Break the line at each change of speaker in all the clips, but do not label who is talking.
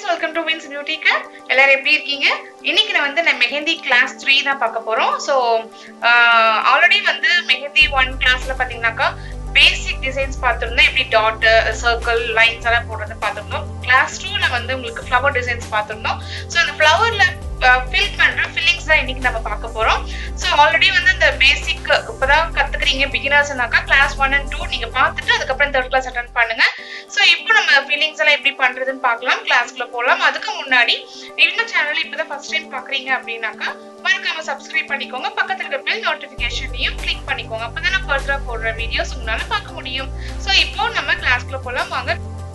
friends welcome to வின்ஸ் பியூட்டிக்கு எல்லாரும் எப்படி இருக்கீங்க இன்னைக்கு நான் வந்து நான் மெஹந்தி கிளாஸ் த்ரீ தான் பார்க்க போறோம் ஸோ ஆல்ரெடி வந்து மெஹந்தி ஒன் கிளாஸ்ல பாத்தீங்கன்னாக்கா பேசிக் டிசைன்ஸ் பார்த்துருந்தோம் எப்படி டாட் சர்க்கிள் லைன்ஸ் எல்லாம் போடுறது பார்த்துருந்தோம் கிளாஸ் டூல வந்து உங்களுக்கு ஃப்ளவர் டிசைன்ஸ் பார்த்துருந்தோம் ஸோ அந்த ஃப்ளவர்ல ஃபில் பண்ற ஃபில்லிங்ஸ் தான் இன்னைக்கு நம்ம பார்க்க போறோம் ஸோ ஆல்ரெடி வந்து இந்த பேசிக் இப்பதான் கத்துக்கிறீங்க பிகினர்ஸ்னாக்கா கிளாஸ் ஒன் அண்ட் டூ நீங்க பார்த்துட்டு அதுக்கப்புறம் தேர்ட் கிளாஸ் அட்டன் பண்ணுங்க ஸோ இப்போ நம்ம ஃபீலிங்ஸ் எல்லாம் எப்படி பண்றதுன்னு பார்க்கலாம் கிளாஸ்க்குள்ள போகலாம் அதுக்கு முன்னாடி இந்த சேனல் இப்பதான் ஃபர்ஸ்ட் டைம் பாக்குறீங்க அப்படின்னாக்கா மறக்காம சப்ஸ்கிரைப் பண்ணிக்கோங்க பக்கத்துல இருக்க பெல் நோட்டிபிகேஷனையும் கிளிக் பண்ணிக்கோங்க அப்பதான் நான் ஃபர்தரா போடுற வீடியோஸ் உங்களால பார்க்க முடியும் ஸோ இப்போ நம்ம கிளாஸ்க்குள்ள போகலாம் வாங்க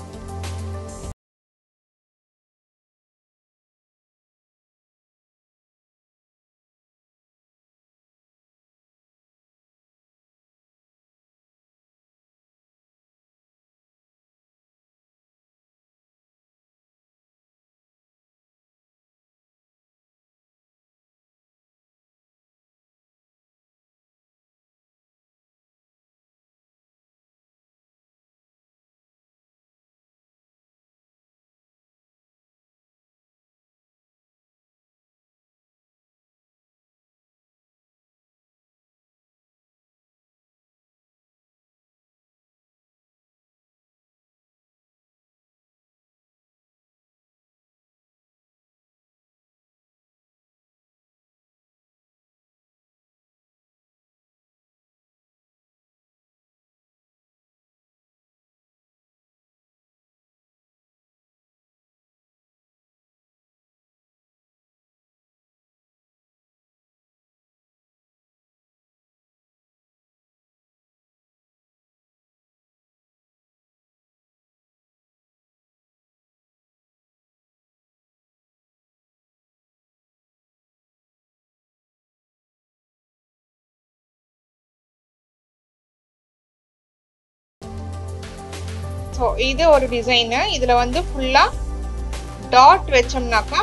ஸோ இது ஒரு டிசைனு இதுல வந்து ஃபுல்லா டாட் வச்சோம்னாக்கா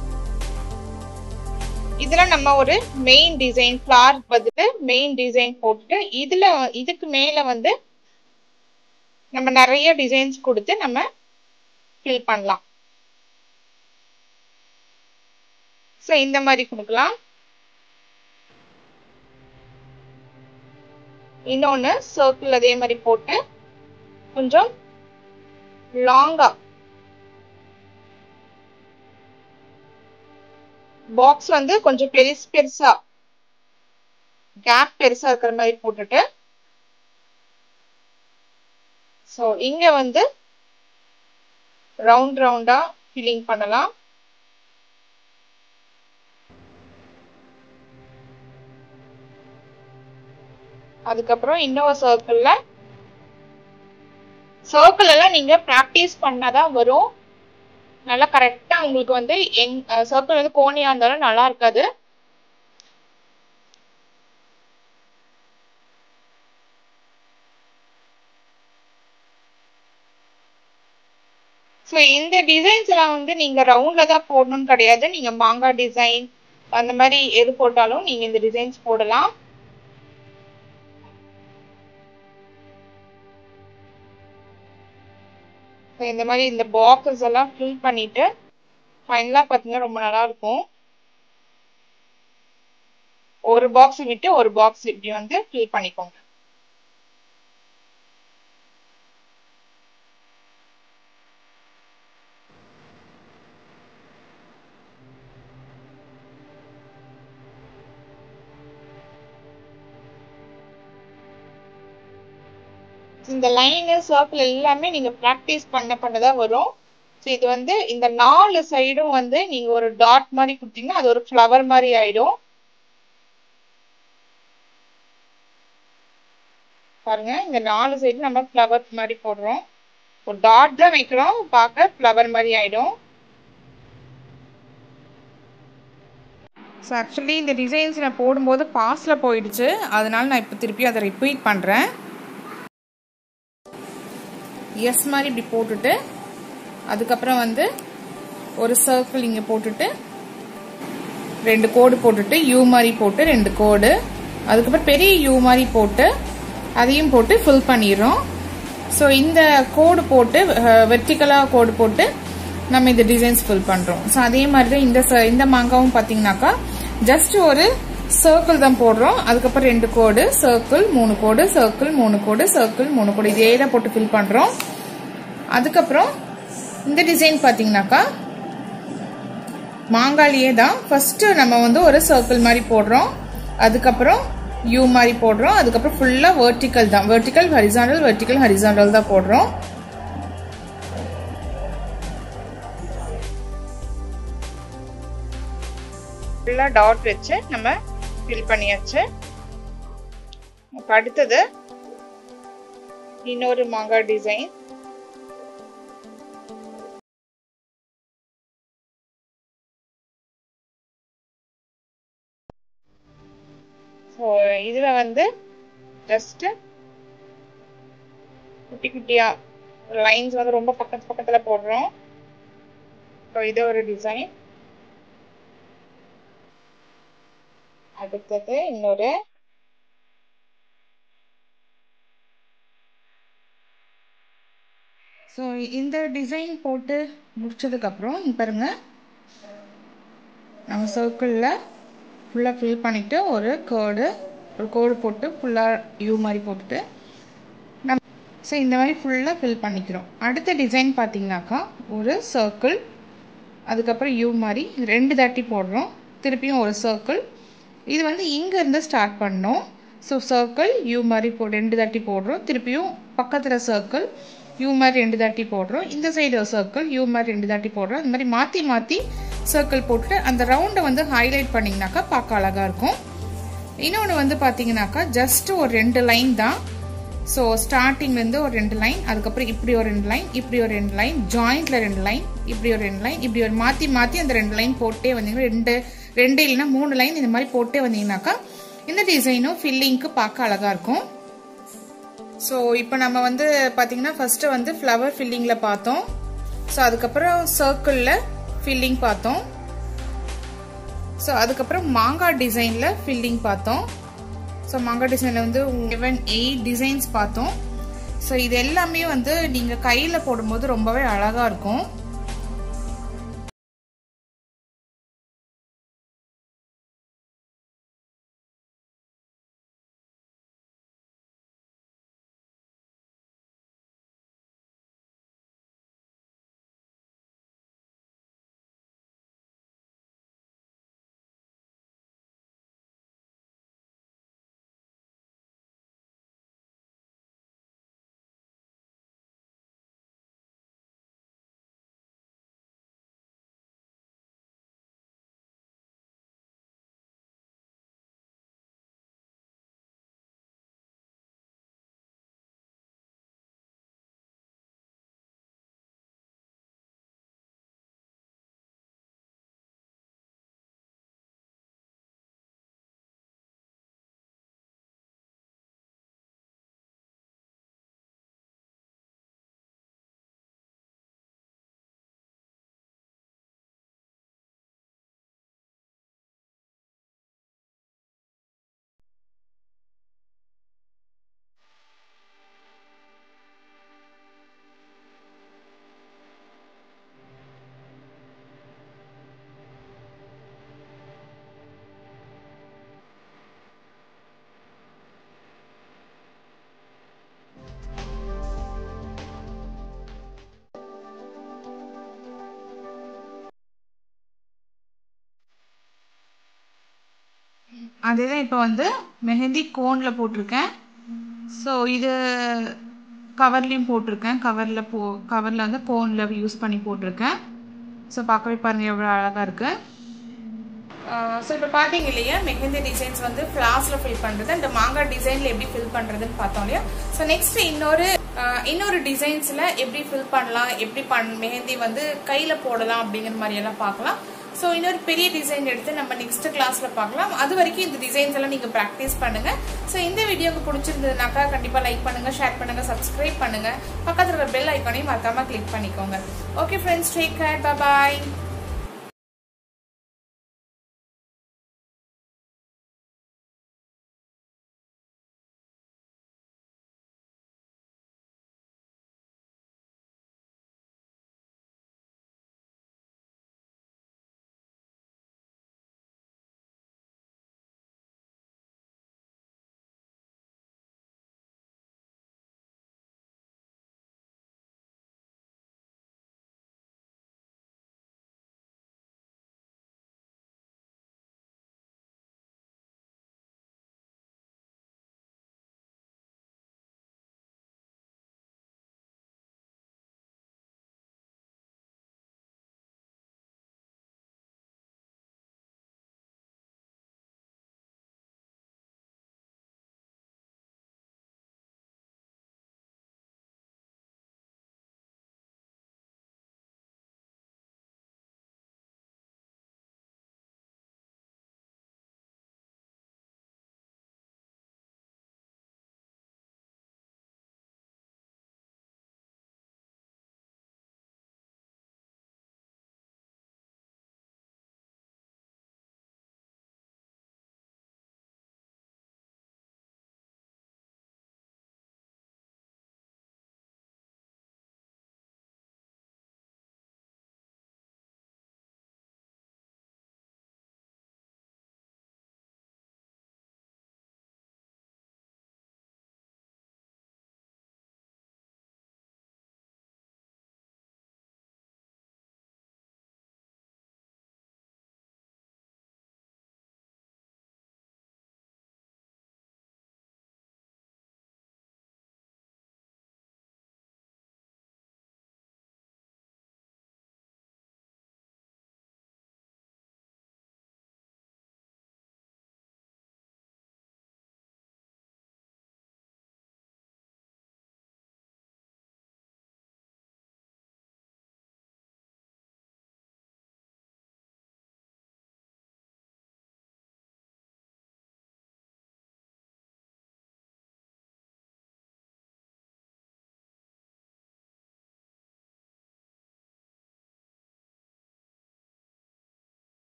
இதுல நம்ம ஒரு மெயின் டிசைன் ஃபிளார் பதில் மெயின் டிசைன் போட்டு இதுல இதுக்கு மேல வந்து நம்ம நிறைய டிசைன்ஸ் கொடுத்து நம்ம ஃபில் பண்ணலாம் ஸோ இந்த மாதிரி கொடுக்கலாம் இன்னொன்று சர்க்கிள் அதே மாதிரி போட்டு கொஞ்சம் லாங்கா பாக்ஸ் வந்து கொஞ்சம் பெருசு பெருசா கேப் பெருசா இருக்கிற மாதிரி போட்டுட்டு ஸோ இங்க வந்து ரவுண்ட் ரவுண்டா ஃபில்லிங் பண்ணலாம் அதுக்கப்புறம் இன்னொரு சர்க்கிள்ல சர்க்கிள் எல்லாம் நீங்க ப்ராக்டிஸ் பண்ணாதான் வரும் நல்லா கரெக்டா உங்களுக்கு வந்து எங் சர்க்கிள் வந்து கோணியா இருந்தாலும் நல்லா இருக்காது ஸோ இந்த டிசைன்ஸ் எல்லாம் வந்து நீங்க ரவுண்ட்ல தான் போடணும்னு கிடையாது நீங்க மாங்காய் டிசைன் அந்த மாதிரி எது போட்டாலும் நீங்க இந்த டிசைன்ஸ் போடலாம் இந்த மாதிரி இந்த பாக்ஸஸ் எல்லாம் ஃபில் பண்ணிட்டு ஃபைனலாக பார்த்தீங்கன்னா ரொம்ப நல்லா இருக்கும் ஒரு பாக்ஸ் விட்டு ஒரு பாக்ஸ் இப்படி வந்து ஃபில் பண்ணிக்கோங்க இந்த லைனு சர்க்கிள் எல்லாமே நீங்க ப்ராக்டிஸ் பண்ண பண்ணதான் வரும் ஸோ இது வந்து இந்த நாலு சைடும் வந்து நீங்க ஒரு டாட் மாதிரி கொடுத்தீங்கன்னா அது ஒரு ஃப்ளவர் மாதிரி ஆயிடும் பாருங்க இந்த நாலு சைடு நம்ம ஃப்ளவர் மாதிரி போடுறோம் ஒரு டாட் தான் வைக்கிறோம் பார்க்க ஃப்ளவர் மாதிரி ஆயிடும் ஸோ ஆக்சுவலி இந்த டிசைன்ஸ் நான் போடும்போது பாஸில் போயிடுச்சு அதனால நான் இப்போ திருப்பி அதை ரிப்பீட் பண்ணுறேன் எஸ் மாதிரி இப்படி போட்டுட்டு அதுக்கப்புறம் வந்து ஒரு சர்க்கிள் இங்கே போட்டுட்டு ரெண்டு கோடு போட்டுட்டு யூ மாதிரி போட்டு ரெண்டு கோடு அதுக்கப்புறம் பெரிய யூ மாதிரி போட்டு அதையும் போட்டு ஃபில் பண்ணிடுறோம் ஸோ இந்த கோடு போட்டு வெர்டிக்கலாக கோடு போட்டு
நம்ம இந்த டிசைன்ஸ் ஃபில் பண்றோம் ஸோ அதே மாதிரி தான் இந்த ச- இந்த மாங்காவும் பாத்தீங்கன்னாக்கா ஜஸ்ட் ஒரு சர்க்கிள் தான் போடுறோம் அதுக்கப்புறம் ரெண்டு கோடு சர்க்கிள் மூணு கோடு சர்க்கிள் மூணு கோடு சர்க்கிள் மூணு கோடு இதே தான் போட்டு ஃபில் பண்றோம் அதுக்கப்புறம் இந்த டிசைன் பாத்தீங்கன்னாக்கா மாங்காலியே தான் ஃபர்ஸ்ட் நம்ம வந்து ஒரு சர்க்கிள் மாதிரி போடுறோம் அதுக்கப்புறம் யூ மாதிரி போடுறோம் அதுக்கப்புறம் ஃபுல்லா வெர்டிக்கல் தான் வெர்டிக்கல் ஹரிசாண்டல் வெர்டிக்கல் ஹரிசாண்டல் தான் போடுறோம் ஃபுல்லா டாட் வச்சு நம்ம ஃபில் பண்ணியாச்சு இப்ப அடுத்தது இன்னொரு மாங்காய் டிசைன் ஸோ இதுல வந்து ஜஸ்ட் குட்டி குட்டியா லைன்ஸ் வந்து ரொம்ப பக்கத்து பக்கத்துல போடுறோம் ஸோ இது ஒரு டிசைன் அடுத்தது இன்னொரு ஸோ இந்த டிசைன் போட்டு முடிச்சதுக்கப்புறம் இங்க பாருங்க நம்ம சர்க்கிளில் ஃபுல்லாக ஃபில் பண்ணிவிட்டு ஒரு கோடு ஒரு கோடு போட்டு ஃபுல்லாக யூ மாதிரி போட்டுட்டு நம்ம ஸோ இந்த மாதிரி ஃபுல்லாக ஃபில் பண்ணிக்கிறோம் அடுத்த டிசைன் பார்த்தீங்கன்னாக்கா ஒரு சர்க்கிள் அதுக்கப்புறம் யூ மாதிரி ரெண்டு தாட்டி போடுறோம் திருப்பியும் ஒரு சர்க்கிள் இது வந்து இங்கேருந்து ஸ்டார்ட் பண்ணோம் ஸோ சர்க்கிள் யூ மாதிரி போ ரெண்டு தாட்டி போடுறோம் திருப்பியும் பக்கத்தில் சர்க்கிள் யூ மாதிரி ரெண்டு தாட்டி போடுறோம் இந்த சைடு சர்க்கிள் யூ மாதிரி ரெண்டு தாட்டி போடுறோம் இந்த மாதிரி மாற்றி மாற்றி சர்க்கிள் போட்டுட்டு அந்த ரவுண்டை வந்து ஹைலைட் பண்ணிங்கனாக்கா பார்க்க அழகாக இருக்கும் இன்னொன்று வந்து பார்த்தீங்கன்னாக்கா ஜஸ்ட் ஒரு ரெண்டு லைன் தான் ஸோ ஸ்டார்டிங்லேருந்து ஒரு ரெண்டு லைன் அதுக்கப்புறம் இப்படி ஒரு ரெண்டு லைன் இப்படி ஒரு ரெண்டு லைன் ஜாயிண்ட்ல ரெண்டு லைன் இப்படி ஒரு ரெண்டு லைன் இப்படி ஒரு மாற்றி மாற்றி அந்த ரெண்டு லைன் போட்டே வந்தீங்கன்னா ரெண்டு ரெண்டு இல்லைன்னா மூணு லைன் இந்த மாதிரி போட்டே வந்தீங்கன்னாக்கா இந்த டிசைனும் ஃபில்லிங்க்கு பார்க்க அழகா இருக்கும் ஸோ இப்போ நம்ம வந்து பார்த்தீங்கன்னா ஃபர்ஸ்ட் வந்து ஃப்ளவர் ஃபில்லிங்கில் பார்த்தோம் ஸோ அதுக்கப்புறம் சர்க்கிளில் ஃபில்லிங் பார்த்தோம் ஸோ அதுக்கப்புறம் மாங்காய் டிசைனில் ஃபில்லிங் பார்த்தோம் ஸோ மாங்காய் டிசைனில் வந்து செவன் எயிட் டிசைன்ஸ் பார்த்தோம் ஸோ இது எல்லாமே வந்து நீங்கள் கையில் போடும்போது ரொம்பவே அழகாக இருக்கும் அதே தான் இப்போ வந்து மெஹந்தி கோனில் போட்டிருக்கேன் ஸோ இது கவர்லேயும் போட்டிருக்கேன் கவரில் போ கவரில் வந்து கோனில் யூஸ் பண்ணி போட்டிருக்கேன் ஸோ பார்க்கவே பாருங்கள் எவ்வளோ அழகாக இருக்குது ஸோ இப்போ பார்த்தீங்க இல்லையா மெஹந்தி டிசைன்ஸ் வந்து ஃப்ளாஸில் ஃபில் பண்ணுறது அந்த மாங்காய் டிசைனில் எப்படி ஃபில் பண்ணுறதுன்னு பார்த்தோம் இல்லையா ஸோ நெக்ஸ்ட் இன்னொரு ஆஹ் இன்னொரு டிசைன்ஸில் எப்படி ஃபில் பண்ணலாம் எப்படி பண் மெஹந்தி வந்து கையில் போடலாம் அப்படிங்கிற மாதிரி எல்லாம் பார்க்கலாம் ஸோ இன்னொரு பெரிய டிசைன் எடுத்து நம்ம நெக்ஸ்ட் கிளாஸ்ல பார்க்கலாம் அது வரைக்கும் இந்த டிசைன்ஸ் எல்லாம் நீங்க ப்ராக்டிஸ் பண்ணுங்க ஸோ இந்த வீடியோக்கு பிடிச்சிருந்ததுனாக்கா கண்டிப்பா லைக் பண்ணுங்க ஷேர் பண்ணுங்க சப்ஸ்கிரைப் பண்ணுங்க பக்கத்துல இருக்கிற பெல் ஐக்கானையும் மறக்காம கிளிக் பண்ணிக்கோங்க okay friends take care bye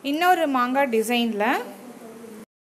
இன்னொரு மாங்காய் டிசைனில்